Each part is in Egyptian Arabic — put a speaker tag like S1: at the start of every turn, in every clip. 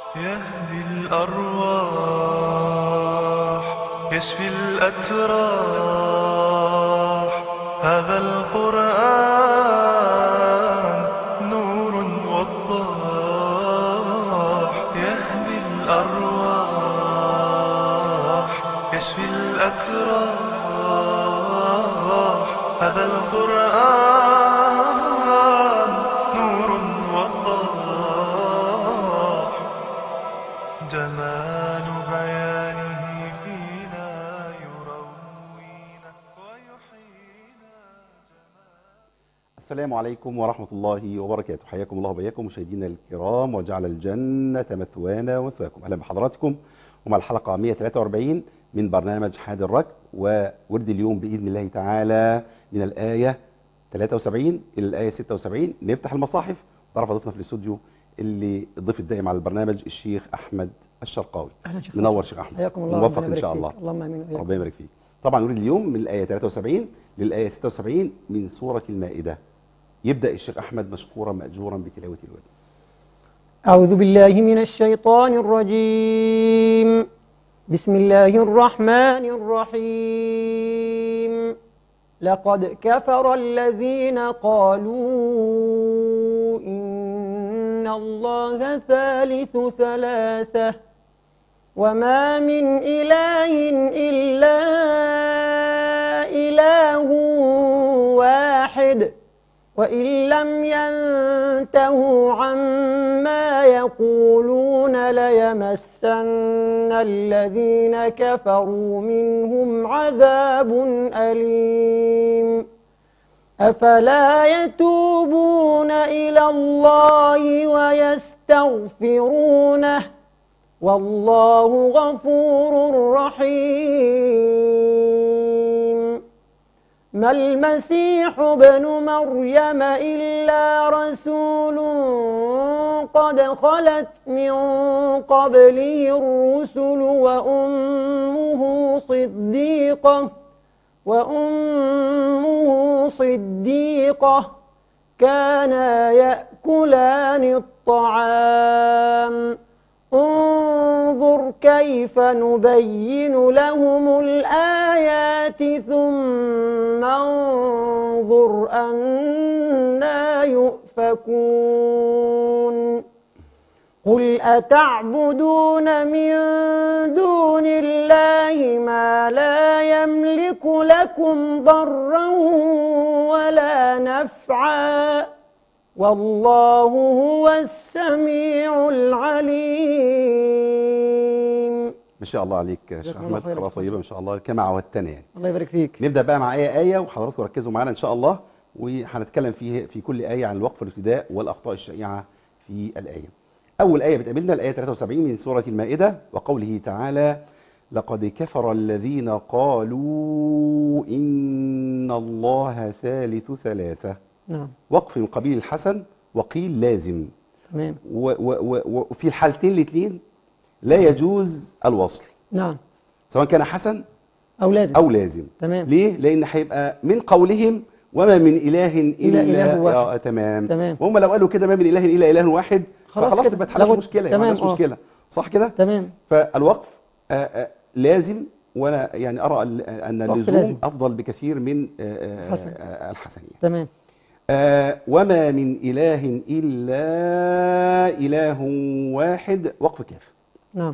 S1: يهدي الأرواح يشفي الأتراح هذا القرآن نور وضاح يهدي الأرواح يشفي الأتراح هذا القرآن نور وضاح جمال بيانه فينا يروينا ويحيينا
S2: السلام عليكم ورحمة الله وبركاته حياكم الله وبياكم مشاهدينا الكرام وجعل الجنة مثوانا ومثواكم أهلا بحضراتكم ومع الحلقة 143 من برنامج حاد الركب وورد اليوم بإذن الله تعالى من الآية 73 إلى الآية 76 نفتح المصاحف طرف ضيفنا في الاستوديو اللي الضيف الدائم على البرنامج الشيخ أحمد الشرقاوي
S3: اهلا شيخ
S2: منور شيخ أحمد
S3: حياكم الله
S2: موفق
S3: ربنا
S2: إن
S3: يبارك
S2: شاء
S3: فيك.
S2: الله
S3: اللهم امين وإياكم.
S2: ربنا يبارك فيك طبعا نريد اليوم من الآية 73 للآية 76 من سورة المائدة يبدأ الشيخ أحمد مشكورا مأجورا بتلاوة الوادي
S3: أعوذ بالله من الشيطان الرجيم بسم الله الرحمن الرحيم لقد كفر الذين قالوا إن الله ثالث ثلاثة وما من إله إلا إله واحد وإن لم ينتهوا عما يقولون ليمسن الذين كفروا منهم عذاب أليم أفلا يتوبون إلى الله ويستغفرونه والله غفور رحيم ما المسيح ابن مريم إلا رسول قد خلت من قبله الرسل وأمه صديقة وأمه صديقة كانا يأكلان الطعام انظر كيف نبين لهم الآيات ثم انظر أنا يؤفكون قل أتعبدون من دون الله ما لا يملك لكم ضرا ولا نفعا والله هو السميع العليم
S2: ما شاء الله عليك يا شيخ
S3: جزاكم الله
S2: أحمد
S3: خير.
S2: قراءة طيبة ما شاء الله كما عودتنا يعني
S3: الله يبارك فيك
S2: نبدأ بقى مع آية آية وحضراتكم ركزوا معانا إن شاء الله وهنتكلم فيه في كل آية عن الوقف والابتداء والأخطاء الشائعة في الآية أول آية بتقابلنا الآية 73 من سورة المائدة وقوله تعالى لقد كفر الذين قالوا إن الله ثالث ثلاثة
S3: نعم
S2: وقف من قبيل الحسن وقيل لازم
S3: تمام
S2: و- و- و- وفي الحالتين الاثنين لا يجوز الوصل
S3: نعم
S2: سواء كان حسن
S3: أولاد
S2: أو لازم
S3: تمام
S2: ليه؟ لأن هيبقى من قولهم وما من إله إلا,
S3: إله واحد.
S2: آه تمام
S3: تمام.
S2: وهم لو قالوا كده ما من إله إلا إله واحد
S3: خلاص
S2: فخلاص
S3: كده.
S2: تبقى اتحلت
S3: لغت.
S2: مشكلة ما
S3: تمام،
S2: عندناش
S3: آه.
S2: مشكلة صح كده؟
S3: تمام
S2: فالوقف آه، آه، لازم وأنا يعني أرى ال- أن
S3: وقف
S2: اللزوم
S3: لازم.
S2: أفضل بكثير من آه، آه،
S3: حسن.
S2: آه، الحسنية
S3: تمام
S2: آه، وما من إله إلا إله واحد وقف كاف
S3: نعم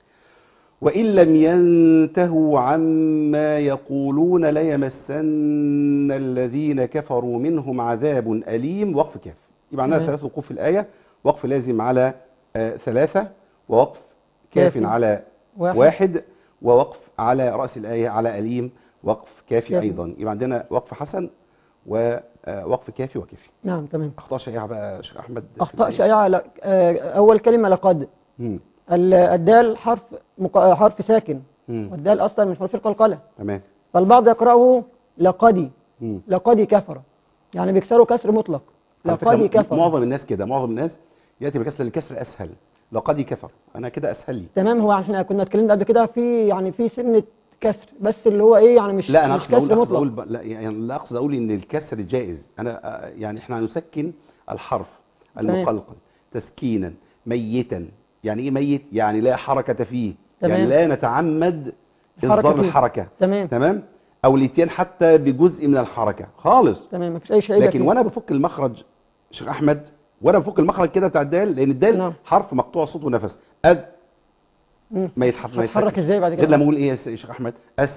S2: وإن لم ينتهوا عما يقولون ليمسن الذين كفروا منهم عذاب أليم وقف كاف يبقى عندنا
S3: تمام.
S2: ثلاث وقوف في الآية وقف لازم على آه، ثلاثة ووقف كاف
S3: كاف.
S2: على
S3: واحد.
S2: واحد ووقف على رأس الآية على أليم وقف كافي
S3: كافي.
S2: أيضا يبقى عندنا وقف حسن ووقف كافي وكافي
S3: نعم تمام
S2: أخطاء شائعة بقى يا شيخ أحمد في
S3: أخطاء
S2: الآية.
S3: شائعة لا- آه، أول كلمة لقد
S2: مم.
S3: ال- الدال حرف مق... حرف ساكن
S2: مم.
S3: والدال أصلا من حروف القلقلة
S2: تمام
S3: فالبعض يقرأه لقد
S2: مم.
S3: لقد كفر يعني بيكسروا كسر مطلق
S2: على
S3: لقد
S2: فكرة
S3: كفر
S2: معظم الناس كده معظم الناس ياتي بكسر الكسر اسهل لقد كفر انا كده اسهل لي
S3: تمام هو احنا كنا اتكلمنا قبل كده في يعني في سنة كسر بس اللي هو ايه يعني مش
S2: لا انا
S3: مش
S2: اقصد اقول
S3: كسر
S2: اقصد
S3: مطلق
S2: اقول ب- لا يعني لا اقصد اقول ان الكسر جائز انا آه، يعني احنا هنسكن الحرف
S3: تمام.
S2: المقلقل تسكينا ميتا يعني ايه ميت يعني لا حركه فيه
S3: تمام.
S2: يعني لا نتعمد
S3: الحركة
S2: اصدار
S3: فيه.
S2: الحركه
S3: تمام
S2: تمام او الاتيان حتى بجزء من الحركه خالص
S3: تمام مفيش اي شيء
S2: لكن وانا بفك المخرج شيخ احمد وانا بفك المخرج كده بتاع الدال لان الدال
S3: نعم.
S2: حرف مقطوع صوت ونفس أد ما يتحرك ما
S3: هتحرك
S2: يتفكش.
S3: ازاي بعد
S2: غير
S3: كده
S2: لما اقول ايه يا شيخ احمد اس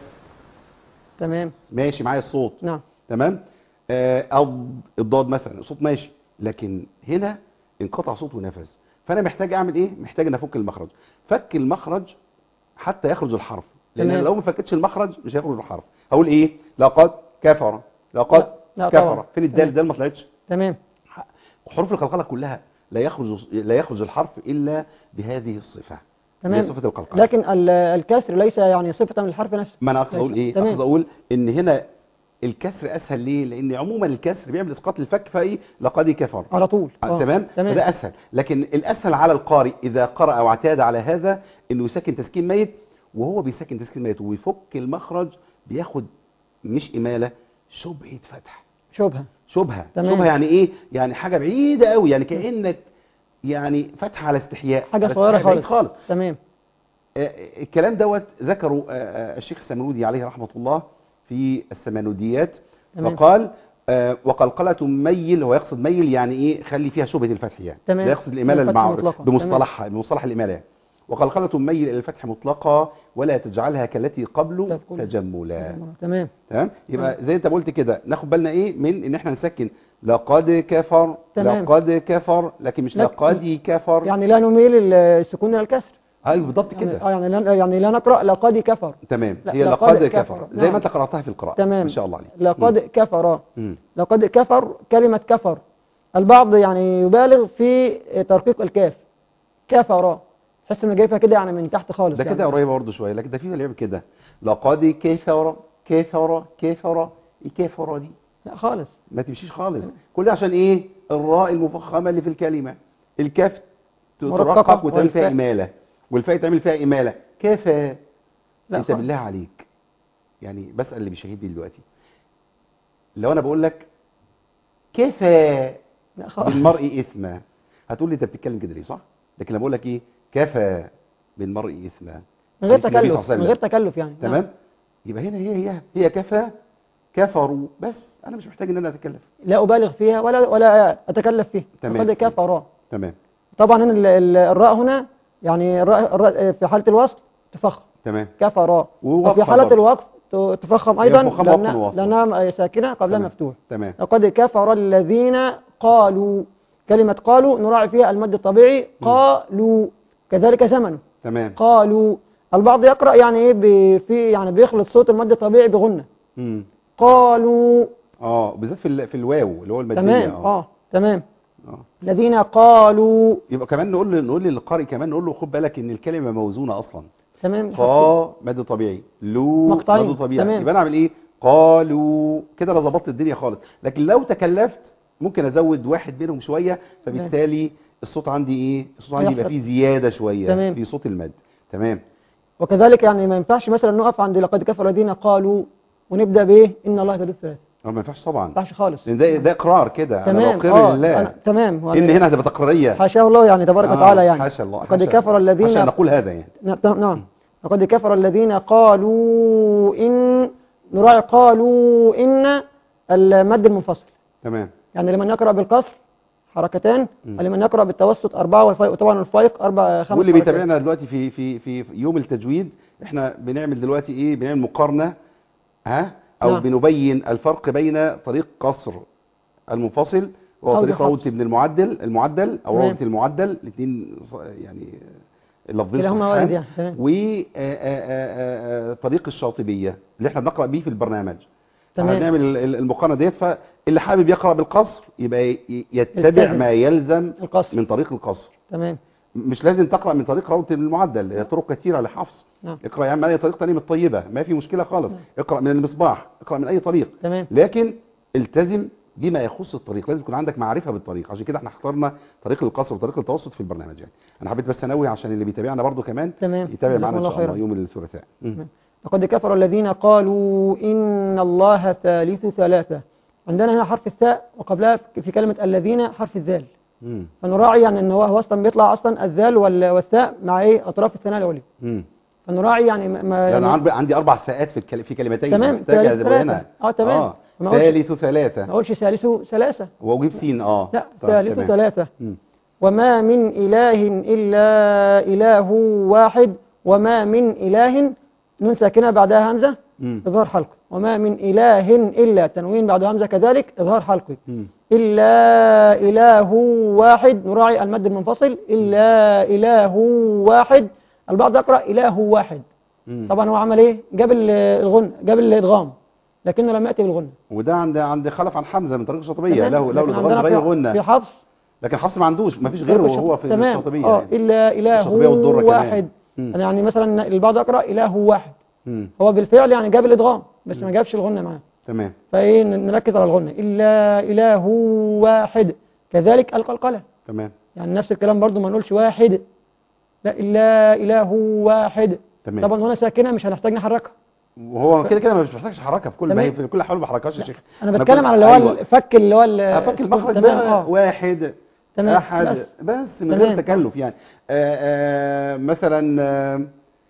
S3: تمام
S2: ماشي معايا الصوت
S3: نعم
S2: تمام آه، او الضاد مثلا الصوت ماشي لكن هنا انقطع صوت ونفس فانا محتاج اعمل ايه محتاج ان افك المخرج فك المخرج حتى يخرج الحرف لان
S3: تمام.
S2: لو ما فكتش المخرج مش هيخرج الحرف هقول ايه لقد كفر لقد
S3: لا، لا طبعا.
S2: كفر فين الدال
S3: تمام.
S2: الدال ما طلعتش
S3: تمام
S2: حروف القلقله كلها لا يخرج لا يخرج الحرف الا بهذه الصفه
S3: تمام.
S2: اللي هي صفه القلقله
S3: لكن ال- الكسر ليس يعني صفة من الحرف نفسه
S2: ما انا اقصد اقول ايه
S3: تمام.
S2: اقصد اقول ان هنا الكسر اسهل ليه لان عموما الكسر بيعمل اسقاط للفك فايه لقد كفر
S3: على طول
S2: آه.
S3: آه.
S2: تمام
S3: تمام
S2: فده اسهل لكن الاسهل على القارئ اذا قرأ او اعتاد على هذا انه يسكن تسكين ميت وهو بيسكن تسكين ميت ويفك المخرج بياخد مش اماله شبهه فتح
S3: شبهة
S2: شبهه
S3: تمام.
S2: شبهه يعني ايه يعني حاجه بعيده قوي يعني كانك يعني فتح على استحياء
S3: حاجة
S2: على
S3: صغيرة
S2: استحياء بعيد
S3: خالص
S2: خالص
S3: تمام
S2: آه، الكلام دوت ذكره آه، آه، الشيخ السمرودي عليه رحمة الله في السمانوديات
S3: تمام.
S2: وقال آه، وقلقلة ميل هو يقصد ميل يعني ايه خلي فيها شبهة الفتح يعني
S3: تمام.
S2: لا يقصد الإمالة
S3: الفتح
S2: المع...
S3: مطلقة.
S2: بمصطلح بمصطلح الإمالة يعني. وقلقلة ميل إلى الفتح مطلقة ولا تجعلها كالتي قبله
S3: تقول-
S2: تجملا
S3: تمام
S2: تمام يبقى زي انت قلت كده ناخد بالنا ايه من ان احنا نسكن لقد كفر
S3: تمام.
S2: لقد كفر لكن مش
S3: لك-
S2: لقد كفر
S3: يعني لا نميل السكون الى الكسر
S2: ايوه بالضبط
S3: يعني
S2: كده
S3: آه يعني لا يعني لا نقرأ لقد كفر
S2: تمام
S3: لا،
S2: هي
S3: لقد
S2: لقد
S3: كفر.
S2: كفر زي
S3: نعم.
S2: ما انت قراتها في القراءه
S3: تمام
S2: ما شاء الله عليك
S3: لقد كفر
S2: مم.
S3: لقد كفر كلمة كفر البعض يعني يبالغ في ترقيق الكاف كفر تحس انه جايبها كده يعني من تحت خالص
S2: ده
S3: يعني.
S2: كده قريبه برضه شويه لكن ده في اللي بيعمل كده لقد كفر كفر كفر ايه كفر دي
S3: لا خالص
S2: ما تمشيش خالص كل ده عشان ايه الراء المفخمه اللي في الكلمه الكاف
S3: مرققة
S2: ترقق وتعمل فيها
S3: والفاء.
S2: اماله والفاء تعمل فيها اماله كفى
S3: لا
S2: انت
S3: خالص.
S2: بالله عليك يعني بسال اللي بيشاهدني دلوقتي لو انا بقول لك كفى
S3: لا خالص
S2: بالمرء اثما هتقول لي انت بتتكلم كده ليه صح لكن لما بقول لك ايه كفى بالمرء اثما
S3: من غير
S2: حديث النبي صلى الله
S3: تكلف
S2: عليه
S3: من غير
S2: وسلم.
S3: تكلف يعني
S2: تمام يبقى هنا هي هي هي كفى كفروا بس انا مش محتاج ان انا اتكلم
S3: لا أبالغ فيها ولا ولا أتكلف فيها
S2: تمام.
S3: لقد كفر
S2: تمام
S3: طبعا هنا ال- ال- الراء هنا يعني الراء, الراء في حالة الوصف تفخم
S2: تمام
S3: كفر
S2: ووقفة
S3: وفي حالة
S2: برضه.
S3: الوقف ت- تفخم أيضا
S2: مفخم وقفا
S3: لأنها,
S2: ووصلا.
S3: لأنها ساكنة قبلها
S2: تمام.
S3: مفتوح
S2: تمام
S3: لقد كفر الذين قالوا كلمة قالوا نراعي فيها المد الطبيعي قالوا كذلك زمنه
S2: تمام
S3: قالوا البعض يقرأ يعني ايه ب- في يعني بيخلط صوت المد الطبيعي بغنة
S2: امم
S3: قالوا
S2: اه بالذات في ال- في الواو اللي هو الماديه
S3: تمام اه تمام
S2: اه
S3: الذين قالوا
S2: يبقى كمان نقول له نقول للقارئ كمان نقول له خد بالك ان الكلمه موزونه اصلا
S3: تمام
S2: قا مد طبيعي لو
S3: مقطعين.
S2: مد طبيعي
S3: تمام.
S2: يبقى انا اعمل ايه قالوا كده انا ظبطت الدنيا خالص لكن لو تكلفت ممكن ازود واحد بينهم شويه فبالتالي الصوت عندي ايه الصوت عندي يبقى
S3: هيحصل.
S2: فيه زياده شويه
S3: تمام.
S2: في صوت المد تمام
S3: وكذلك يعني ما ينفعش مثلا نقف عند لقد كفر الذين قالوا ونبدأ بايه إن الله ثالث ثلاثة
S2: هو ما ينفعش
S3: ما
S2: طبعا
S3: ينفعش خالص
S2: لان ده ده اقرار كده انا
S3: تمام
S2: بقر
S3: آه
S2: لله
S3: أنا- تمام هو
S2: ان هنا هتبقى تقريريه
S3: حاشاه الله يعني تبارك
S2: آه،
S3: وتعالى يعني
S2: حاشا الله
S3: لقد
S2: حاشا-
S3: كفر الذين
S2: حاشا نقول هذا يعني
S3: نعم نعم لقد كفر الذين قالوا إن نراعي قالوا إن المد المنفصل
S2: تمام
S3: يعني لمن يقرأ بالقصر حركتان
S2: مم.
S3: ولمن يقرأ بالتوسط أربعة والفيق وطبعا الفيق أربع خمس
S2: واللي
S3: حركات.
S2: بيتابعنا دلوقتي في في في في يوم التجويد احنا بنعمل دلوقتي ايه بنعمل مقارنه ها او
S3: نعم.
S2: بنبين الفرق بين طريق قصر المنفصل وهو
S3: أو
S2: طريق
S3: الحفص.
S2: روضه ابن المعدل المعدل او
S3: تمام.
S2: روضه المعدل الاثنين يعني اللفظين
S3: كلاهما
S2: صحيحان.
S3: وارد يعني تمام.
S2: وطريق الشاطبيه اللي احنا بنقرا بيه في البرنامج
S3: تمام.
S2: احنا بنعمل ال- ال- المقارنه ديت فاللي حابب يقرا بالقصر يبقى ي- يتبع
S3: يلتزم.
S2: ما يلزم
S3: القصر
S2: من طريق القصر
S3: تمام
S2: مش لازم تقرا من طريق روضه المعدل هي طرق كثيره لحفظ
S3: نعم
S2: اقرا يا عم اي طريق تاني من الطيبه ما في مشكله خالص اقرا من المصباح اقرا من اي طريق
S3: تمام
S2: لكن التزم بما يخص الطريق لازم يكون عندك معرفه بالطريق عشان كده احنا اخترنا طريق القصر وطريق التوسط في البرنامج يعني انا حبيت بس انوه عشان اللي بيتابعنا برضو كمان
S3: تمام
S2: يتابع
S3: جزاكم
S2: معانا ان
S3: الله
S2: شاء الله
S3: خيرا.
S2: يوم الثلاثاء مم.
S3: لقد كفر الذين قالوا إن الله ثالث ثلاثة عندنا هنا حرف الثاء وقبلها في كلمة الذين حرف الذال
S2: مم.
S3: فنراعي يعني ان هو هو اصلا بيطلع اصلا الذال وال- والثاء مع ايه اطراف الثناء العليا
S2: مم.
S3: فنراعي يعني ما- ما
S2: يعني
S3: يعني
S2: عندي عندي اربع ساءات في الكل... في كلمتين
S3: تمام،
S2: محتاجة
S3: ثالث
S2: زي هنا
S3: ثلاثة. آه، تمام.
S2: اه
S3: ما أقولش-
S2: ثالث
S3: ما
S2: ثلاثة
S3: اقولش ثالثه ثلاثه
S2: واجيب سين اه
S3: لا
S2: طيب،
S3: ثالث
S2: تمام.
S3: ثلاثه
S2: مم.
S3: وما من إله إلا إله واحد وما من إله نون ساكنة بعدها همزة
S2: مم.
S3: إظهار حلقي وما من إله إلا تنوين بعد همزة كذلك إظهار حلقي
S2: مم.
S3: إلا إله واحد نراعي المد المنفصل إلا إله واحد البعض يقرأ إله واحد
S2: مم.
S3: طبعا هو عمل إيه جاب ال- الغن جاب الإدغام لكنه لم يأتي بالغنة
S2: وده عند عند خلف عن حمزه من طريق الشاطبيه
S3: تمام؟
S2: له له
S3: لكن
S2: الغنى
S3: عندنا
S2: غير
S3: في-
S2: غنى
S3: في حفص
S2: لكن حفص ما عندوش ما فيش غيره وهو في
S3: تمام
S2: الشاطبيه
S3: اه
S2: يعني.
S3: إلا إله
S2: الشاطبية والدرة كمان.
S3: واحد
S2: مم.
S3: يعني مثلا البعض يقرأ إله واحد
S2: مم.
S3: هو بالفعل يعني جاب الإدغام بس ما جابش الغنة معاه
S2: تمام
S3: فإيه ن- نركز على الغنة إلا إله واحد كذلك القلقلة
S2: تمام
S3: يعني نفس الكلام برضو ما نقولش واحد لا إلا إله واحد
S2: تمام
S3: طبعا هنا ساكنة مش هنحتاج نحركها
S2: وهو كده كده مش محتاجش حركه في كل ما
S3: تمام.
S2: هي في كل احوال ما بحركهاش يا شيخ
S3: أنا
S2: ما
S3: بتكلم
S2: كنت-
S3: على اللي هو
S2: أيوة.
S3: الفك اللي هو ال-
S2: افك المخرج
S3: تمام
S2: ده
S3: اه
S2: واحد
S3: تمام
S2: احد
S3: بس.
S2: بس, من
S3: تمام.
S2: غير تكلف يعني آآ آآ مثلا آه،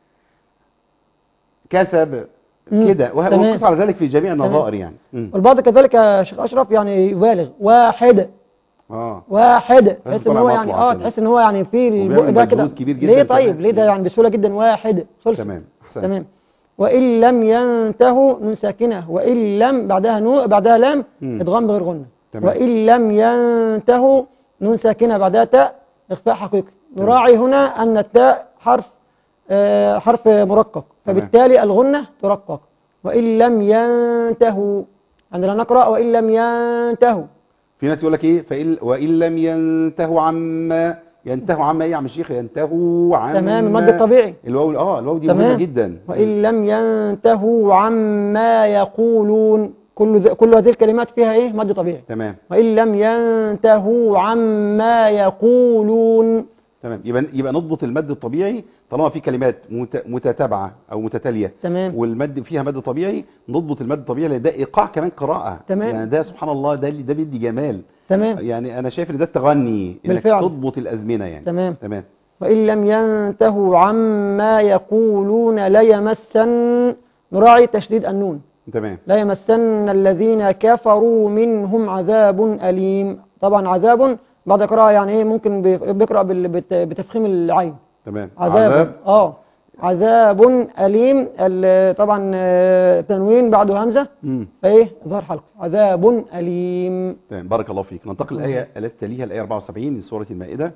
S2: كسب
S3: مم.
S2: كده وه-
S3: تمام.
S2: وقص على ذلك في جميع النظائر يعني مم.
S3: والبعض كذلك يا شيخ أشرف يعني يبالغ واحد
S2: اه
S3: واحد
S2: بس
S3: تحس ان
S2: طلع
S3: هو يعني
S2: مطلع
S3: اه
S2: كده.
S3: تحس ان هو يعني في البق
S2: وبيعمل
S3: ده كده
S2: مجهود كبير جدا
S3: ليه
S2: كمان.
S3: طيب ليه ده يعني بسهوله جدا واحد خلص
S2: تمام احسن
S3: تمام وان لم ينتهوا نون ساكنه وان لم بعدها نو بعدها لام
S2: مم.
S3: ادغام بغير غنه
S2: تمام.
S3: وان لم ينتهوا نون ساكنه بعدها تاء اخفاء حقيقي نراعي هنا ان التاء حرف آه حرف مرقق
S2: تمام.
S3: فبالتالي الغنه ترقق وان لم ينتهوا عندنا نقرا وان لم ينتهوا
S2: في ناس يقول لك ايه فإن وان لم ينتهوا عما ينتهوا عما ايه يا عم الشيخ ينتهوا عما
S3: تمام المد الطبيعي
S2: الواو اه الواو دي مهمه
S3: تمام
S2: جدا
S3: وإن لم ينتهوا عما يقولون كل ذ... كل هذه الكلمات فيها إيه مد طبيعي
S2: تمام
S3: وإن لم ينتهوا عما يقولون
S2: تمام يبقى يبقى نضبط المد الطبيعي طالما في كلمات مت- متتابعه او متتاليه
S3: تمام
S2: والمد فيها مد طبيعي نضبط المد الطبيعي لان ده ايقاع كمان قراءه
S3: تمام.
S2: يعني ده سبحان الله ده اللي- ده بيدي جمال
S3: تمام
S2: يعني انا شايف ان ده التغني انك
S3: بالفعل.
S2: تضبط الازمنه يعني
S3: تمام
S2: تمام
S3: وإن لم ينتهوا عما يقولون ليمسن نراعي تشديد النون
S2: تمام
S3: لا يمسن الذين كفروا منهم عذاب أليم طبعا عذاب بعد قراءة يعني ايه ممكن بي- بيقرأ بال- بت- بتفخيم العين
S2: تمام
S3: عذاب, عذاب. اه عذاب أليم ال- طبعا آه، تنوين بعده همزة
S2: مم.
S3: فايه ظهر حلقة عذاب أليم
S2: تمام بارك الله فيك ننتقل الآية التي تليها الآية 74 من سورة المائدة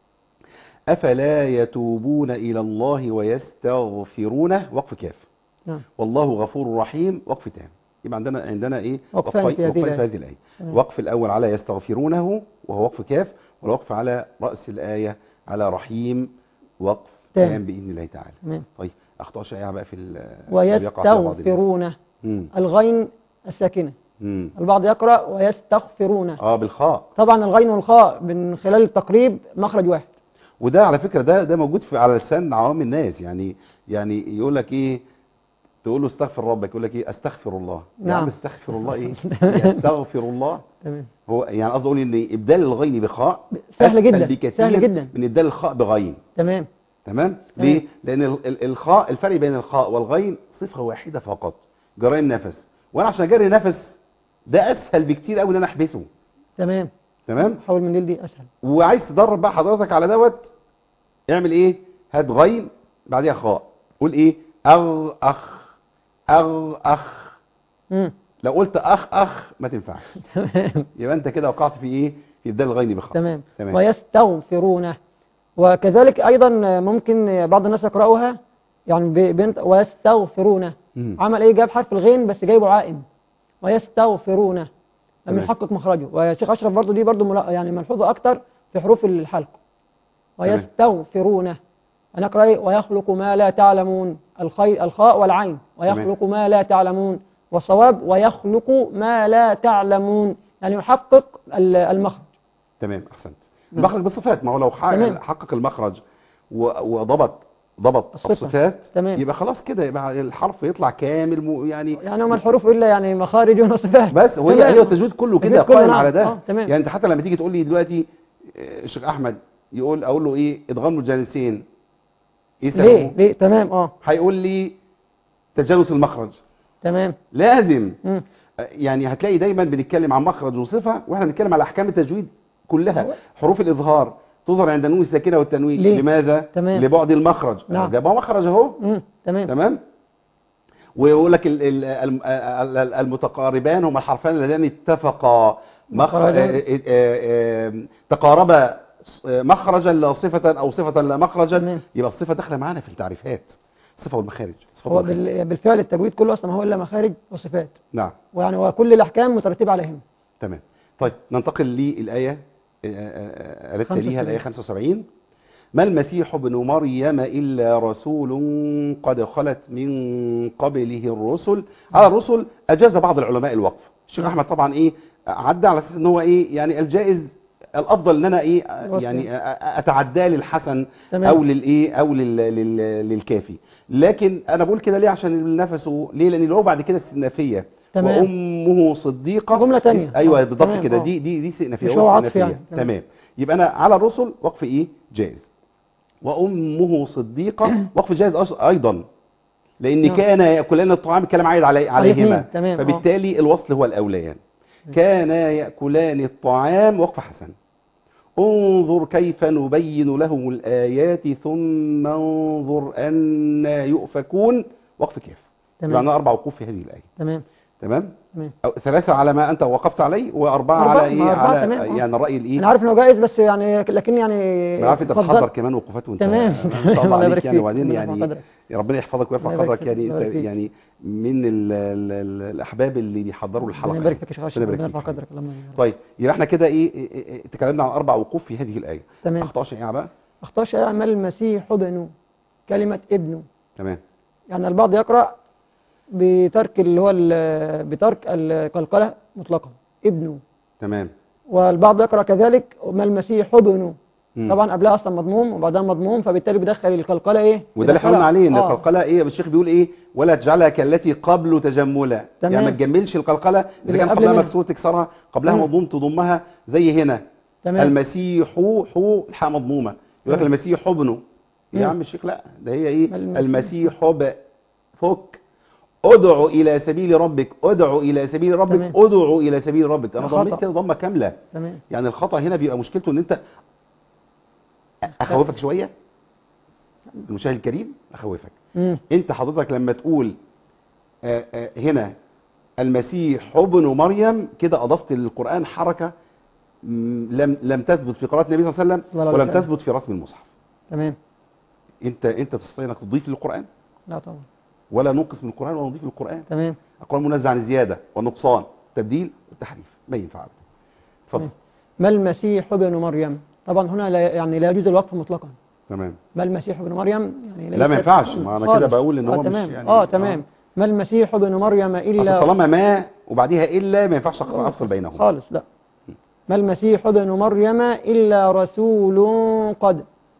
S2: أفلا يتوبون إلى الله ويستغفرونه وقف كاف
S3: نعم
S2: والله غفور رحيم وقف تام يبقى عندنا عندنا ايه
S3: وقفان
S2: وقفين-
S3: في هذه
S2: وقفين في
S3: الآية.
S2: هذه الآية
S3: تمام.
S2: وقف الأول على يستغفرونه وهو وقف كاف والوقف على رأس الآية على رحيم وقف
S3: تام.
S2: تام بإذن الله تعالى
S3: تمام
S2: طيب أخطاء شائعة بقى في ال- اللي بيقع فيها بعض الناس.
S3: ويستغفرون
S2: مم.
S3: الغين الساكنة
S2: مم.
S3: البعض يقرأ ويستغفرون
S2: اه بالخاء
S3: طبعا الغين والخاء من خلال التقريب مخرج واحد
S2: وده على فكرة ده ده موجود في على لسان عوام الناس يعني يعني يقول لك ايه تقول له استغفر ربك يقول لك ايه استغفر الله يا
S3: نعم.
S2: عم استغفر الله ايه استغفر الله
S3: تمام
S2: هو يعني قصدي اقول ان ابدال الغين بخاء
S3: سهل
S2: أسهل
S3: جدا
S2: بكثير
S3: سهل جدا
S2: من ابدال الخاء بغين
S3: تمام
S2: تمام
S3: تمام.
S2: ليه لان ال- ال- الخاء الفرق بين الخاء والغين صفه واحده فقط جري النفس وانا عشان اجري نفس ده اسهل بكتير قوي ان انا احبسه
S3: تمام
S2: تمام
S3: حول من دي اسهل
S2: وعايز تدرب بقى حضرتك على دوت اعمل ايه هات غين بعديها خاء قول ايه اغ اخ اغ اخ
S3: مم.
S2: لو قلت اخ اخ ما تنفعش
S3: تمام
S2: يبقى انت كده وقعت في ايه في ابدال الغين بخاء
S3: تمام
S2: تمام
S3: ويستغفرون وكذلك ايضا ممكن بعض الناس يقرأوها يعني ب- بنت ويستغفرون
S2: مم.
S3: عمل ايه جاب حرف الغين بس جايبه عائم ويستغفرون لم
S2: تمام.
S3: يحقق مخرجه وشيخ اشرف برضو دي برضو ملا- يعني ملحوظه اكتر في حروف الحلق ويستغفرون انا اقرا ايه ويخلق ما لا تعلمون الخي الخاء والعين ويخلق ما لا تعلمون والصواب ويخلق ما لا تعلمون يعني يحقق ال- المخرج
S2: تمام احسنت
S3: نعم.
S2: المخرج بالصفات ما هو لو حقق-
S3: تمام.
S2: حقق المخرج و- وضبط ضبط
S3: الصفة.
S2: الصفات
S3: تمام.
S2: يبقى خلاص كده يبقى الحرف يطلع كامل مو- يعني
S3: يعني هم الحروف الا يعني مخارج وصفات
S2: بس هو
S3: تمام.
S2: هي التجويد كله كده
S3: التجويد كله
S2: قائم
S3: نعم.
S2: على ده
S3: آه، تمام.
S2: يعني انت حتى لما تيجي تقول لي دلوقتي آه، الشيخ احمد يقول اقول له ايه ادغام الجانسين ايه
S3: ليه
S2: سببه
S3: ليه تمام اه
S2: هيقول لي تجانس المخرج
S3: تمام
S2: لازم
S3: مم.
S2: يعني هتلاقي دايما بنتكلم عن مخرج وصفه واحنا بنتكلم على احكام التجويد كلها حروف الاظهار تظهر عند النون الساكنه والتنوين
S3: ليه؟
S2: لماذا
S3: تمام.
S2: لبعد المخرج
S3: نعم.
S2: جابها مخرج اهو
S3: مم. تمام
S2: تمام ويقول لك ال- ال- الم- ال- ال- المتقاربان هما الحرفان اللذان اتفقا مخ...
S3: مخرجاً.
S2: آه، آه، آه، تقاربا آه، مخرجا لا صفة او صفة لا مخرجا
S3: تمام.
S2: يبقى الصفة داخلة معانا في التعريفات الصفة والمخارج الصفة
S3: هو
S2: والمخارج.
S3: بال- بالفعل التجويد كله اصلا ما هو الا مخارج وصفات
S2: نعم
S3: ويعني وكل الاحكام مترتبه عليهم
S2: تمام طيب ننتقل للآية آه، آه، آه، أردت ليها
S3: 75.
S2: الآية 75 ما المسيح ابن مريم إلا رسول قد خلت من قبله الرسل على الرسل أجاز بعض العلماء الوقف الشيخ
S3: نعم.
S2: أحمد طبعا إيه عدى على أساس إن هو إيه يعني الجائز الأفضل إن أنا إيه
S3: الوصف.
S2: يعني أتعداه للحسن
S3: تمام.
S2: أو للإيه أو لل لل للكافي لكن أنا بقول كده ليه عشان نفسه ليه لأن لو بعد كده استئنافية
S3: تمام.
S2: وأمه صديقة
S3: جملة تانية.
S2: أيوه
S3: آه،
S2: بالضبط
S3: تمام،
S2: كده
S3: آه.
S2: دي دي دي استئنافية
S3: مش هو عطف
S2: واستئنافية.
S3: يعني. تمام.
S2: تمام يبقى أنا على الرسل وقف إيه جائز وأمه صديقة وقف جائز أص- أيضا لأن
S3: نعم.
S2: كان يأكلان الطعام الكلام عايد علي عليهما
S3: الاثنين، تمام، آه.
S2: فبالتالي الوصل هو الأوليان كان يأكلان الطعام وقف حسن انظر كيف نبين لهم الآيات ثم انظر أنا يؤفكون وقف كيف
S3: تمام.
S2: يعني أربع وقوف في هذه الآية
S3: تمام
S2: تمام
S3: تمام
S2: أو ثلاثة على ما أنت وقفت عليه وأربعة
S3: أربعة،
S2: على إيه
S3: ما أربعة
S2: على
S3: تمام، آه.
S2: يعني الرأي الإيه
S3: انا عارف انه جائز بس يعني لكن يعني
S2: انا عارف انت
S3: اتفضل.
S2: بتحضر كمان وقوفات وانت
S3: تمام.
S2: ما شاء الله
S3: الله
S2: عليك
S3: يبارك
S2: يعني
S3: فيك.
S2: وبعدين
S3: ربنا يرفع
S2: يعني
S3: قدرك.
S2: يا ربنا يحفظك ويرفع
S3: الله يبارك
S2: قدرك
S3: فيك.
S2: يعني
S3: الله
S2: انت
S3: يبارك فيك.
S2: يعني من ال ال ال الاحباب اللي بيحضروا الحلقه
S3: ربنا يبارك
S2: يعني.
S3: فيك يا شيخ
S2: ربنا
S3: ربنا
S2: يبارك
S3: يرفع
S2: فيك.
S3: قدرك اللهم آمين.
S2: طيب يبقى احنا كده ايه إيه- إيه- تكلمنا عن اربع وقوف في هذه الايه
S3: تمام
S2: اخطاء شائعه بقى
S3: اخطاء شائعة ما المسيح ابن كلمة ابن
S2: تمام
S3: يعني البعض يقرأ بترك اللي هو ال- بترك القلقلة مطلقا ابن
S2: تمام
S3: والبعض يقرأ كذلك ما المسيح ابن
S2: مم.
S3: طبعا قبلها اصلا مضموم وبعدها مضموم فبالتالي بيدخل القلقلة ايه
S2: وده اللي احنا قلنا
S3: بيدخلها-
S2: عليه ان
S3: آه.
S2: القلقله ايه الشيخ بيقول ايه ولا تجعلها كالتي قبل تجملا
S3: تمام.
S2: يعني ما تجملش القلقله اذا
S3: اللي
S2: كان
S3: قبل
S2: قبلها
S3: منها.
S2: مكسور تكسرها قبلها
S3: مم.
S2: مضموم تضمها زي هنا
S3: تمام
S2: المسيح حو الحاء مضمومه يقول لك
S3: مم.
S2: المسيح ابنه يا
S3: مم.
S2: عم الشيخ لا ده هي ايه
S3: ما المسيح-
S2: المسيح ب فك ادعو الى سبيل ربك ادعو الى سبيل ربك
S3: تمام.
S2: ادعو الى سبيل ربك انا
S3: خطأ.
S2: ضميت كده ضمه كامله
S3: تمام
S2: يعني الخطا هنا بيبقى مشكلته ان انت اخوفك شويه المشاهد الكريم اخوفك
S3: مم.
S2: انت حضرتك لما تقول آه، آه، هنا المسيح ابن مريم كده اضفت للقران حركه مم، لم لم تثبت في قراءه النبي صلى الله عليه
S3: الله
S2: وسلم
S3: عليه
S2: ولم
S3: وسلم.
S2: تثبت في رسم المصحف
S3: تمام
S2: انت انت تستطيع انك تضيف للقران
S3: لا طبعا
S2: ولا ننقص من القران ولا نضيف للقران
S3: تمام
S2: القران منزه عن الزياده والنقصان التبديل والتحريف ما ينفع ابدا اتفضل
S3: تمام. ما المسيح ابن مريم طبعا هنا لا يعني لا يجوز الوقف مطلقا
S2: تمام
S3: ما المسيح ابن مريم يعني
S2: لا ما
S3: ليس-
S2: ينفعش ما انا
S3: خالص.
S2: كده بقول ان
S3: آه
S2: هو مش
S3: تمام
S2: يعني
S3: اه تمام ما المسيح ابن مريم
S2: اصل
S3: الا
S2: طالما ما وبعديها الا ما ينفعش افصل بينهم
S3: خالص لا ما المسيح ابن مريم إلا رسول قد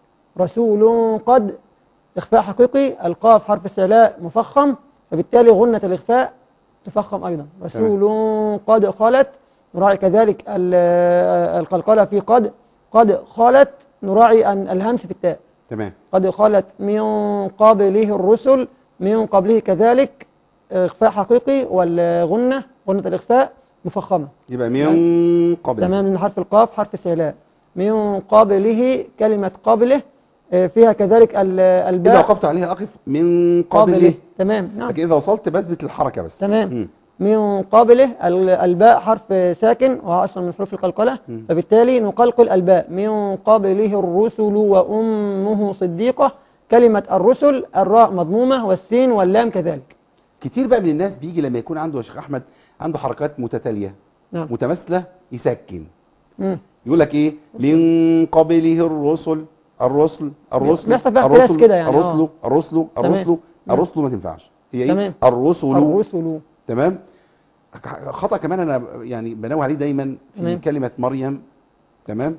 S3: رسول قد إخفاء حقيقي القاف حرف استعلاء مفخم فبالتالي غنة الإخفاء تفخم أيضا رسول قد خلت نراعي كذلك ال- القلقلة في قد قد خلت نراعي أن الهمس في التاء
S2: تمام
S3: قد خلت من قبله الرسل من قبله كذلك إخفاء حقيقي والغنة غنة الإخفاء مفخمة
S2: يبقى من قبل
S3: تمام من حرف القاف حرف استعلاء من قبله كلمة قبله آه، فيها كذلك ال-
S2: إذا
S3: الباء
S2: وقفت عليها أقف من
S3: قبله
S2: قبله
S3: تمام نعم
S2: لكن إذا وصلت بثبت الحركة بس
S3: تمام
S2: مم.
S3: من قبله ال- الباء حرف ساكن وهو أصلا من حروف القلقلة
S2: مم.
S3: فبالتالي نقلقل الباء من قبله الرسل وأمه صديقة كلمة الرسل الراء مضمومة والسين واللام كذلك
S2: كتير بقى من الناس بيجي لما يكون عنده يا شيخ أحمد عنده حركات متتالية
S3: نعم
S2: متماثلة يسكن
S3: مم.
S2: يقول لك إيه من قبله الرسل الرسل الرسل
S3: بيحصل فيها اختلاف
S2: الرسل
S3: كده يعني،
S2: الرسل
S3: آه.
S2: الرسل
S3: تمام.
S2: الرسل الرسل ما تنفعش هي ايه
S3: تمام.
S2: الرسل
S3: الرسل
S2: تمام خطأ كمان انا يعني بنوه عليه دايما في
S3: تمام.
S2: كلمة مريم تمام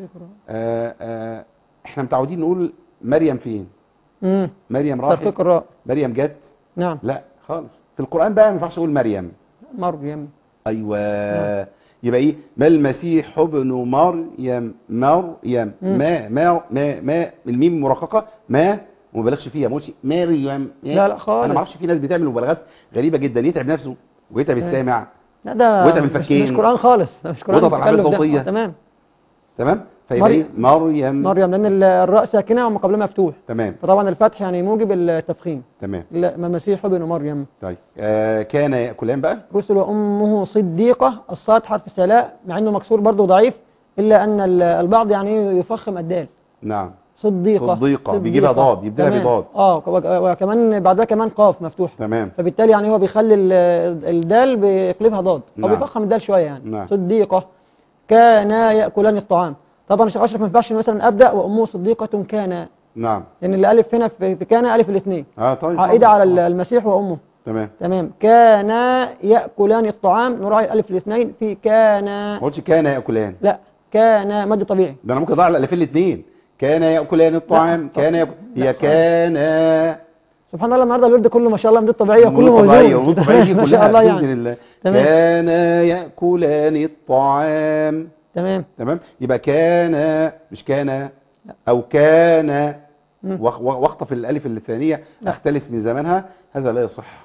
S2: آه آه احنا متعودين نقول مريم فين
S3: مم.
S2: مريم راحت
S3: ترقيق الراء
S2: مريم جت
S3: نعم
S2: لا خالص في القرآن بقى ما ينفعش اقول مريم
S3: مريم
S2: ايوه يبقى ايه ما المسيح ابن مريم مريم
S3: مم.
S2: ما ما ما ما الميم مرققه ما وما بلغش فيها ما قلتش مريم
S3: لا، لا خالص.
S2: انا ما اعرفش في ناس بتعمل مبالغات غريبه جدا يتعب نفسه ويتعب
S3: تمام.
S2: السامع
S3: لا ده
S2: وإنت
S3: مش,
S2: بالفكين.
S3: مش قرآن خالص ده مش قرآن
S2: وضع العملية
S3: التكلف ده.
S2: الصوتية.
S3: آه، تمام
S2: تمام فيبقى ايه مريم
S3: مريم لأن ال- الراء ساكنة وما قبلها مفتوح
S2: تمام
S3: فطبعا الفتح يعني موجب التفخيم
S2: تمام
S3: لا ما المسيح ابن مريم
S2: طيب آه كان ياكلان بقى
S3: رسل وأمه صديقة الصاد حرف سلاء مع إنه مكسور برضه ضعيف إلا أن ال- البعض يعني يفخم الدال
S2: نعم
S3: صديقة
S2: صديقة. بيجيبها ضاد، يبدأها
S3: تمام.
S2: بضاد.
S3: اه وك- وكمان بعدها كمان قاف مفتوح
S2: تمام
S3: فبالتالي يعني هو بيخلي ال- الدال بيقلبها ضاد او
S2: نعم.
S3: بيفخم الدال شويه يعني
S2: نعم.
S3: صديقه كانا ياكلان الطعام طبعا يا شيخ اشرف ما ينفعش مثلا ابدا وامه صديقه كان
S2: نعم
S3: لان الالف هنا في في كان الف الاثنين
S2: اه طيب
S3: عائده
S2: طبعاً.
S3: على ال- المسيح وامه
S2: تمام
S3: تمام كانا ياكلان الطعام نراعي الالف الاثنين في كان
S2: ما قلتش كان ياكلان
S3: لا كان مد طبيعي
S2: ده انا ممكن اضيع الالفين الاثنين كان ياكلان الطعام
S3: لا،
S2: كان يأكل...
S3: لا
S2: هي
S3: خالص.
S2: كان
S3: سبحان الله النهارده الورد كله ما شاء الله مدود طبيعيه كله
S2: نور طبيعية،
S3: موجود
S2: ونور طبيعية دي
S3: ما
S2: كلها
S3: شاء الله
S2: بإذن
S3: يعني
S2: الله.
S3: تمام.
S2: كان ياكلان الطعام
S3: تمام
S2: تمام يبقى كان مش كان او كان
S3: مم.
S2: وخ- واخطف الالف الثانيه
S3: لا.
S2: اختلس من زمانها هذا لا يصح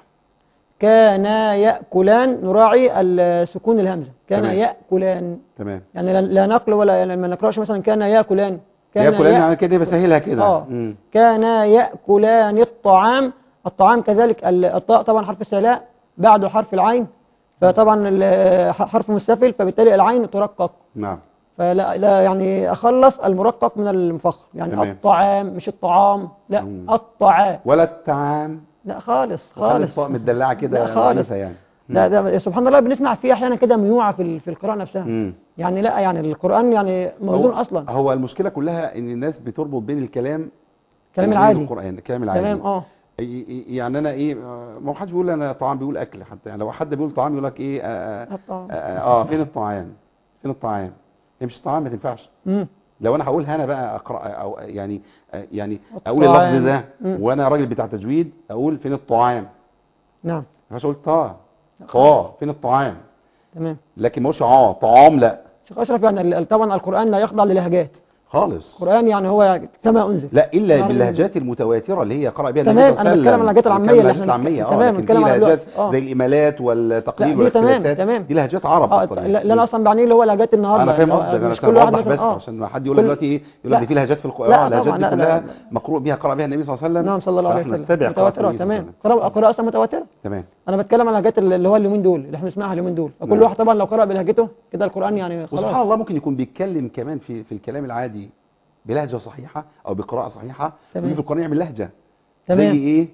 S3: كانا ياكلان نراعي ال- سكون الهمزه كان
S2: تمام.
S3: ياكلان
S2: تمام
S3: يعني لا- لا نقل ولا يعني ما نقراش مثلا كان ياكلان كان
S2: ياكلان
S3: يأ-
S2: يعني كده بسهلها كده
S3: اه
S2: مم.
S3: كان ياكلان الطعام الطعام كذلك ال- الطاء طبعا حرف السلاء بعده حرف العين فطبعا ال- ح- حرف مستفل فبالتالي العين ترقق
S2: نعم
S3: فلا لا يعني اخلص المرقق من المفخم يعني
S2: تمام.
S3: الطعام مش الطعام لا
S2: مم.
S3: الطعام
S2: ولا الطعام
S3: لا خالص
S2: خالص
S3: خالص
S2: الطاء متدلعه كده
S3: لا خالص.
S2: ضعيفة يعني
S3: لا ده سبحان الله بنسمع فيه احيانا كده ميوعه في ال- في القراءه نفسها
S2: مم.
S3: يعني لا يعني القران يعني موزون
S2: هو-
S3: اصلا
S2: هو المشكله كلها ان الناس بتربط بين الكلام
S3: كلام
S2: وبين
S3: العادي
S2: القران الكلام العادي
S3: تمام اه
S2: ي- ي- يعني انا ايه آه، ما هو حدش بيقول انا طعام بيقول اكل حتى يعني لو حد بيقول طعام يقول لك ايه آه, آه,
S3: الطعام.
S2: آه, اه فين الطعام فين الطعام هي مش طعام ما تنفعش
S3: مم.
S2: لو انا هقولها انا بقى اقرا او يعني آه يعني اقول
S3: الطعام.
S2: اللفظ ده
S3: مم.
S2: وانا راجل بتاع تجويد اقول فين الطعام
S3: نعم
S2: ما ينفعش اقول طا طا فين الطعام
S3: تمام
S2: لكن ما اقولش اه طعام لا
S3: شيخ اشرف يعني ال- طبعا القران لا يخضع للهجات
S2: خالص
S3: القران يعني هو كما انزل
S2: لا الا
S3: نعم.
S2: باللهجات المتواتره اللي هي قرأ بها النبي
S3: تمام،
S2: صلى الله عليه
S3: أنا بتكلم عن اللهجات العامية اللي
S2: بتكلم عن
S3: احنا
S2: اللهجات
S3: بنتكلم-
S2: العاميه اه
S3: تمام،
S2: لكن في
S3: بنتكلم عن
S2: لهجات
S3: دلوقتي. آه.
S2: زي الامالات
S3: لا
S2: والتقليل
S3: دي تمام
S2: والاختلاسات
S3: تمام
S2: دي لهجات عرب
S3: اه
S2: اصلا
S3: لا
S2: يعني.
S3: لا، انا اصلا بعني اللي هو لهجات النهارده
S2: انا فاهم
S3: اللي هو
S2: قصدك انا
S3: مش
S2: عشان
S3: كل واحد
S2: اوضح
S3: مثلا
S2: بس
S3: اه
S2: عشان ما حد يقول لك
S3: كل-
S2: دلوقتي ايه يقول
S3: لا.
S2: لك دي في لهجات في
S3: لا
S2: القران اللهجات
S3: طبعا،
S2: دي
S3: لا، لا،
S2: كلها
S3: لا.
S2: مقروء بها قرأ بها النبي صلى الله عليه وسلم
S3: نعم صلى الله عليه
S2: فإحنا
S3: وسلم
S2: نتبع قراءة
S3: متواتره
S2: النبي صلى الله عليه
S3: تمام
S2: وسلم.
S3: قراءه قراءه اصلا متواتره
S2: تمام
S3: انا بتكلم عن اللهجات اللي هو اليومين دول اللي احنا بنسمعها اليومين دول فكل
S2: نعم.
S3: واحد طبعا لو قرأ بلهجته كده القران يعني
S2: وسبحان
S3: خلاص
S2: الله ممكن يكون بيتكلم كمان في في الكلام العادي بلهجه صحيحه او بقراءه صحيحه
S3: تمام.
S2: ويجي في القران يعمل لهجه
S3: تمام.
S2: زي ايه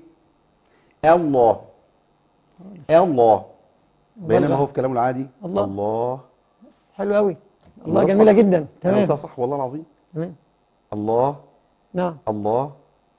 S2: الله الله بينما
S3: الله.
S2: هو في كلامه العادي
S3: الله.
S2: الله
S3: حلو قوي الله
S2: الله
S3: جميله
S2: صح.
S3: جدا
S2: أنا
S3: تمام
S2: قلتها صح والله العظيم
S3: تمام
S2: الله
S3: نعم
S2: الله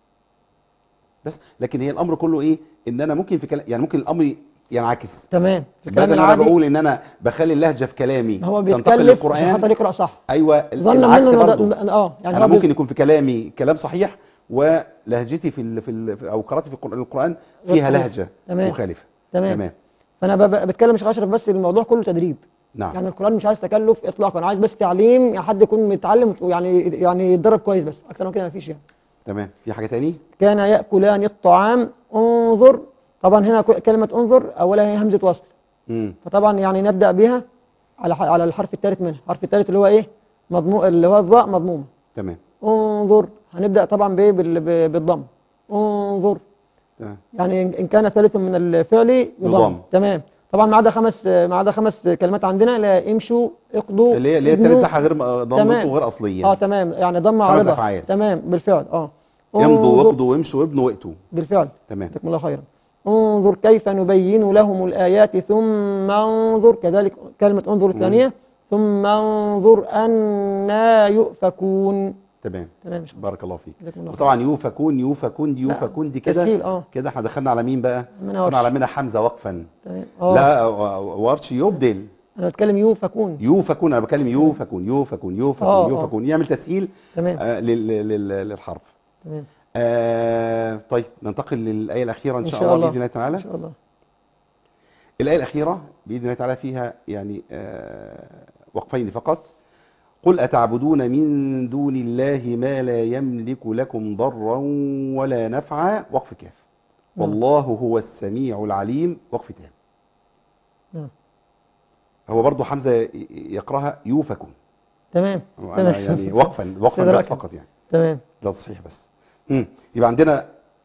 S2: بس لكن هي الامر كله ايه ان انا ممكن في كلام يعني ممكن الامر ينعكس
S3: تمام في الكلام
S2: بدل ما انا
S3: العادي
S2: بقول ان انا بخلي اللهجه في كلامي
S3: هو
S2: تنتقل
S3: بيتكلف عشان
S2: للقران
S3: خاطر يقرا صح
S2: ايوه
S3: ظن
S2: العكس
S3: منه إنه
S2: برضه
S3: ده- اه يعني
S2: انا
S3: هو
S2: ممكن
S3: بي-
S2: يكون في كلامي كلام صحيح ولهجتي في ال في ال او قراءتي في القران القرآن
S3: غير
S2: فيها
S3: صحيح.
S2: لهجه
S3: تمام.
S2: مخالفه
S3: تمام
S2: تمام
S3: فانا ب- ب- بتكلم مش اشرف بس الموضوع كله تدريب
S2: نعم
S3: يعني القران مش عايز تكلف اطلاقا عايز بس تعليم يعني حد يكون متعلم يعني يعني يتدرب كويس بس اكتر من كده مفيش يعني
S2: تمام في حاجه تاني
S3: كان ياكلان الطعام انظر طبعا هنا ك- كلمه انظر اولها هي همزه وصل
S2: امم
S3: فطبعا يعني نبدا بها على ح- على الحرف الثالث منها الحرف الثالث اللي هو ايه مضموم اللي هو الضاء مضمومه
S2: تمام
S3: انظر هنبدا طبعا بايه بال- ب- بالضم انظر
S2: تمام
S3: يعني إن إن كان ثالث من الفعل
S2: يضم.
S3: يضم تمام طبعا ما عدا خمس ما عدا خمس كلمات عندنا لا امشوا اقضوا
S2: اللي هي اللي هي
S3: ابنوا.
S2: التالت بتاعها غير م- ضمته
S3: تمام.
S2: غير اصليه
S3: اه تمام يعني ضم
S2: خمس
S3: عارضه
S2: أفعال.
S3: تمام بالفعل اه
S2: يمضوا
S3: انظر-
S2: واقضوا وامشوا وابنوا وقتوا
S3: بالفعل
S2: تمام
S3: جزاكم الله خيرا انظر كيف نبين لهم الآيات ثم انظر كذلك كلمة انظر الثانية ثم انظر أنا يؤفكون
S2: تمام
S3: تمام مش
S2: بارك الله فيك
S3: جزاكم الله خيرا
S2: وطبعا يوفكون يوفكون دي
S3: لا،
S2: يوفكون دي كده
S3: تسهيل اه
S2: كده احنا دخلنا على مين بقى
S3: منها
S2: دخلنا
S3: ورش
S2: على منها حمزه وقفا
S3: تمام اه
S2: لا و- ورش يبدل
S3: انا بتكلم يؤفكون
S2: يوفكون انا بكلم يوفكون يوفكون
S3: آه،
S2: يوفكون
S3: آه.
S2: يوفكون يعمل تسهيل
S3: تمام
S2: آه لل- لل- للحرف
S3: تمام
S2: آه طيب ننتقل للآية الأخيرة إن
S3: إن
S2: شاء
S3: شاء
S2: الله
S3: الله.
S2: بإذن الله
S3: ان
S2: تعالى
S3: شاء الله
S2: الآية الأخيرة بإذن الله تعالى فيها يعني آه، وقفين فقط قل أتعبدون من دون الله ما لا يملك لكم ضرا ولا نفعا وقف كاف
S3: نعم.
S2: والله هو السميع العليم وقف تام
S3: نعم.
S2: هو برضو حمزة ي- يقرأها يوفكم
S3: تمام
S2: أنا
S3: تمام.
S2: يعني وقفا وقفا
S3: كده
S2: بس
S3: ركز.
S2: فقط يعني
S3: تمام
S2: ده تصحيح بس مم. يبقى عندنا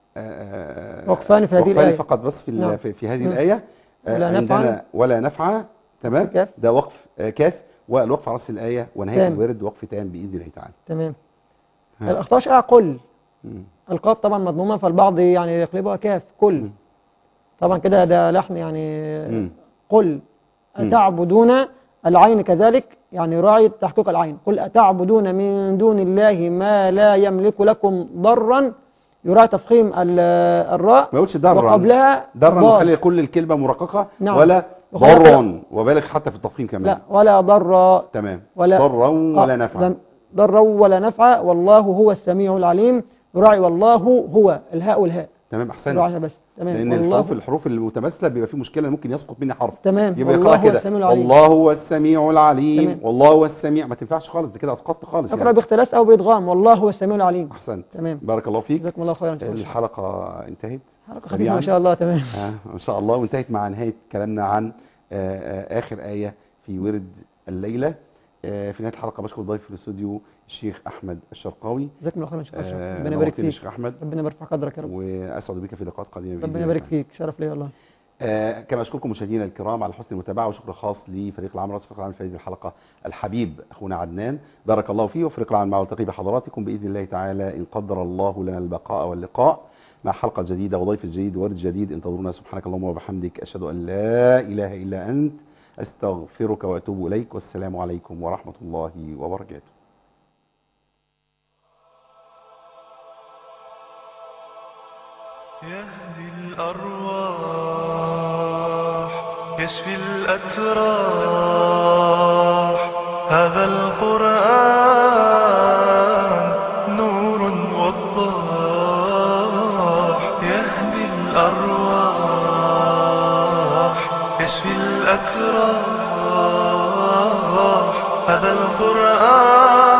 S2: آه،
S3: وقفان في هذه
S2: وقفان
S3: الآية.
S2: فقط بس في ال-
S3: نعم.
S2: في, في هذه
S3: مم.
S2: الآية آه،
S3: ولا
S2: عندنا
S3: نفعا.
S2: ولا نفع تمام
S3: كاف.
S2: ده وقف آه، كاف والوقف على راس الآية ونهاية
S3: تام.
S2: الورد وقف تام بإذن الله تعالى
S3: تمام
S2: ها.
S3: الأخطاء شائعة قل
S2: مم.
S3: القاف طبعا مضمومة فالبعض يعني يقلبها كاف كل
S2: مم.
S3: طبعا كده ده لحن يعني
S2: مم.
S3: قل
S2: مم.
S3: أتعبدون العين كذلك يعني راعي تحقيق العين قل أتعبدون من دون الله ما لا يملك لكم ضرا يراعي تفخيم ال- الراء
S2: ما يقولش ضرا
S3: وقبلها
S2: ضرا
S3: ضاد.
S2: وخلي كل الكلمة مرققة
S3: نعم.
S2: ولا
S3: وخلي
S2: ضرا وبالغ حتى في التفخيم كمان
S3: لا ولا ضر
S2: تمام
S3: ولا-
S2: ضرا ولا
S3: آه،
S2: نفعا
S3: لم- ضرا ولا نفع والله هو السميع العليم يراعي والله هو الهاء والهاء
S2: تمام احسنت
S3: يراعيها بس تمام
S2: لان
S3: والله
S2: الحروف الحروف المتماثله بيبقى في مشكله ممكن يسقط مني حرف
S3: تمام
S2: يبقى
S3: والله
S2: يقرا
S3: هو
S2: كده
S3: السميع العليم
S2: الله هو السميع العليم
S3: تمام.
S2: والله هو السميع ما تنفعش خالص ده كده اسقطت خالص
S3: اقرا
S2: يعني
S3: باختلاس او بادغام والله هو السميع العليم
S2: احسنت
S3: تمام
S2: بارك الله فيك
S3: جزاكم الله خيرا إن شاء الله.
S2: الحلقه انتهت
S3: حلقه خفيفه
S2: سريعاً.
S3: ما شاء الله تمام
S2: آه ان شاء الله وانتهت مع نهايه كلامنا عن آه آه اخر ايه في ورد الليله آه في نهايه الحلقه بشكر ضيف في الاستوديو الشيخ احمد الشرقاوي
S3: جزاكم الله خيرا إن شاء الله.
S2: آه
S3: ربنا يبارك
S2: نورتني يا
S3: فيك
S2: شيخ احمد
S3: ربنا يبارك في قدرك يا رب
S2: واسعد بك في لقاءات قادمه بإذن
S3: ربنا
S2: الله
S3: يبارك
S2: تعالى.
S3: فيك شرف لي والله
S2: آه كما اشكركم مشاهدينا الكرام على حسن المتابعه وشكر خاص لفريق العمل رئيس فريق العمل في هذه الحلقه الحبيب اخونا عدنان بارك الله فيه وفريق العمل معه التقي بحضراتكم باذن الله تعالى ان قدر الله لنا البقاء واللقاء مع حلقه جديده وضيف جديد وورد جديد انتظرونا سبحانك اللهم وبحمدك اشهد ان لا اله الا انت استغفرك واتوب اليك والسلام عليكم ورحمه الله وبركاته
S1: يهدي الأرواح يشفي الأتراح هذا القرآن نور وضاح يهدي الأرواح يشفي الأتراح هذا القرآن